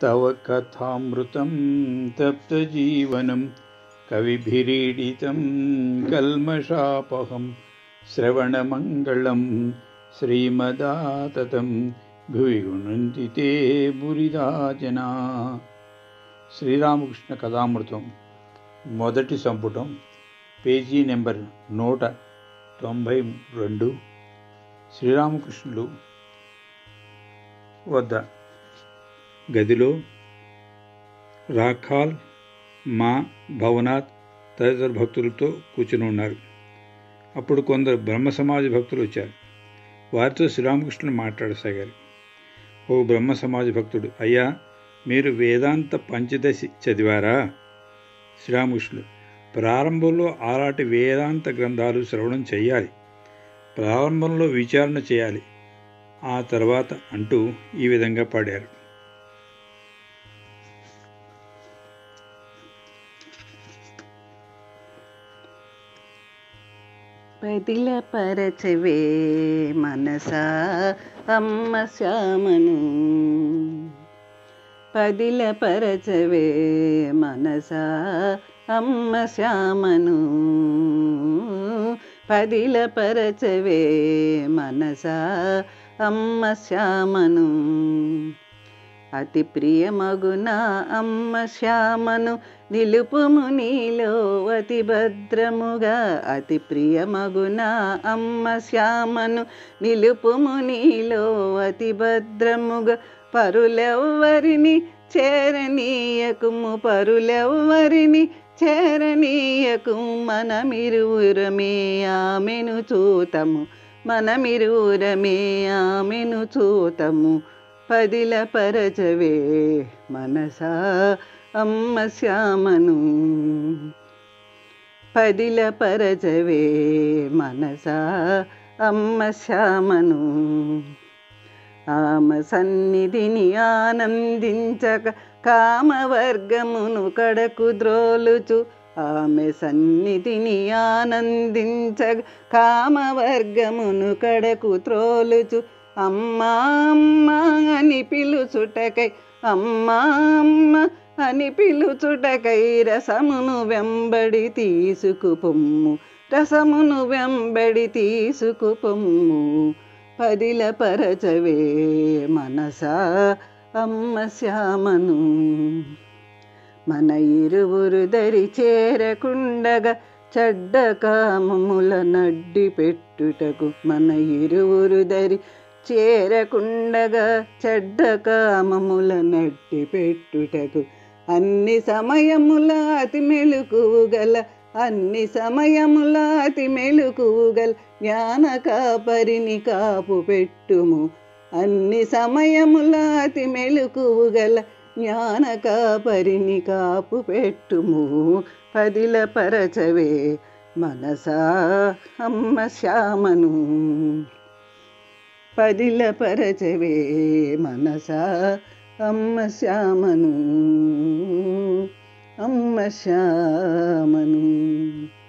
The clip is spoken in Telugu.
तव कथामृतं तप्तजीवनं कविभिरीडितं कल्मषापहं श्रवणमङ्गलं श्रीमदाततं भुवि गुणन्ति ते बुरिदा జనా శ్రీరామకృష్ణ కథామృతం మొదటి సంపుటం పేజీ నెంబర్ నూట తొంభై రెండు శ్రీరామకృష్ణులు వద్ద గదిలో రాఖాల్ మా భవనాథ్ తదితర భక్తులతో కూర్చుని ఉన్నారు అప్పుడు కొందరు బ్రహ్మ సమాజ భక్తులు వచ్చారు వారితో శ్రీరామకృష్ణులు మాట్లాడసాగారు ఓ బ్రహ్మ సమాజ భక్తుడు అయ్యా మీరు వేదాంత పంచదశి చదివారా శ్రీరామకృష్ణుడు ప్రారంభంలో ఆలాంటి వేదాంత గ్రంథాలు శ్రవణం చేయాలి ప్రారంభంలో విచారణ చేయాలి ఆ తర్వాత అంటూ ఈ విధంగా పాడారు పదిల పరచవే మనసా అమ్మ శ్యామను పదిల పరచవే మనసా అమ్మ శ్యామను పదిల పరచవే మనసా అమ్మ శ్యామను అతి ప్రియమగున అమ్మ శ్యామను నిలుపుము నీలో అతి భద్రముగా అతి ప్రియమగున అమ్మ శ్యామను నిలుపుము నీలో అతి భద్రముగా పరులెవ్వరిని చేరనీయకుము పరులెవ్వరిని చేరనీయకు మనమిరువురమే ఆమెను చూతము మనమిరువురమే ఆమెను చూతము పదిల పరచవే మనసా అమ్మ శ్యామను పదిల పరచవే మనసా అమ్మ శ్యామను ఆమె సన్నిధిని ఆనందించక కామవర్గమును కడకు ద్రోలుచు ఆమె సన్నిధిని ఆనందించక కామవర్గమును కడకు త్రోలుచు అమ్మా అమ్మ అని పిలుచుటకై అమ్మా అమ్మ అని పిలుచుటకై రసమును వెంబడి తీసుకు పొమ్ము రసమును వెంబడి తీసుకు పొమ్ము పదిల పరచవే మనసా అమ్మ శ్యామను మన ఇరువురు దరి చేరకుండగా చెడ్డ కామముల నడ్డి పెట్టుటకు మన ఇరువురు దరి చేరకుండగా చెడ్డ కామముల నడ్డి పెట్టుటకు అన్ని సమయముల అతి మెలుకువు గల అన్ని సమయముల అతి మెలుకువు గల జ్ఞాన కాపరిని కాపు పెట్టుము అన్ని సమయముల అతి మెలుకువు గల జ్ఞాన కాపరిని కాపు పెట్టుము పదిల పరచవే మనసా అమ్మ శ్యామను పదిల పరచవే మనసా అమ్మ శ్యామను అమ్మ శ్యామను